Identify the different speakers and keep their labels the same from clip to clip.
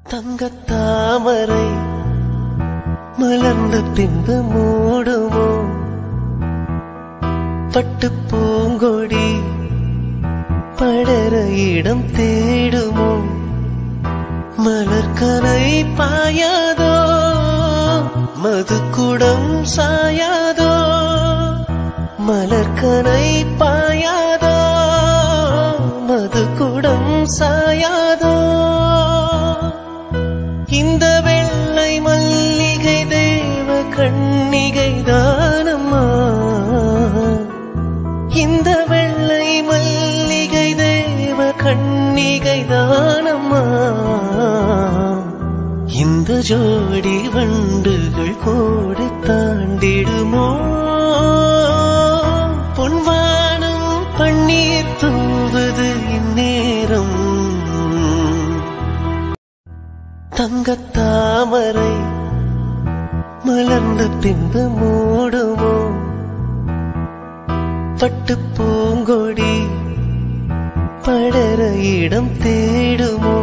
Speaker 1: தங்கத்தாமரை மலர்ந்த பின்பு மூடுமோ பட்டு பூங்கொடி படர இடம் தேடுமோ மலர்கனை பாயாதோ மதுக்குடம் சாயாதோ மலர்கனை பாயாதோ மதுக்குடம் சாயாதோ இந்த வெள்ளை மல்லிகை தேவ கண்ணிகை தானம்மா இந்த வெள்ளை மல்லிகை தேவ கண்ணிகை தானம்மா இந்த ஜோடி வண்டுகள் கோடி தாண்டிடுமோ பொன்வானம் பன்னீர் தூவது இந்நேரம் தங்கத்தாமரை மலர்ந்த பின்பு மூடுமோ பட்டு பூங்கொடி படர இடம் தேடுமோ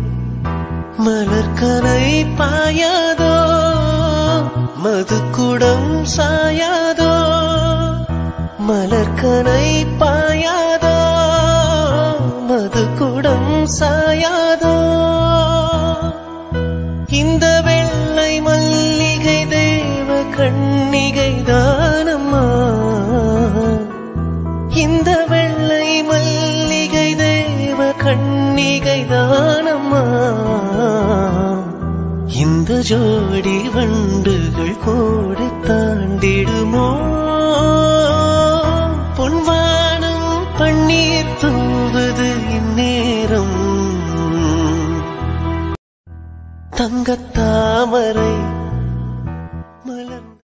Speaker 1: மலர்கனை பாயாதோ மதுக்குடம் சாயாதோ மலர்கனை பாயாதோ மதுக்குடம் சாயாதோ இந்த வெள்ளை மல்லிகை தேவ கண்ணிகை தானம்மா இந்த வெள்ளை மல்லிகை தேவ கண்ணிகை தானம்மா இந்த ஜோடி வண்டுகள் கோடி தாண்டிடுமோ பொன்வானம் பன்னீர் தூவது இந்நேரம் தங்கத்தாமரை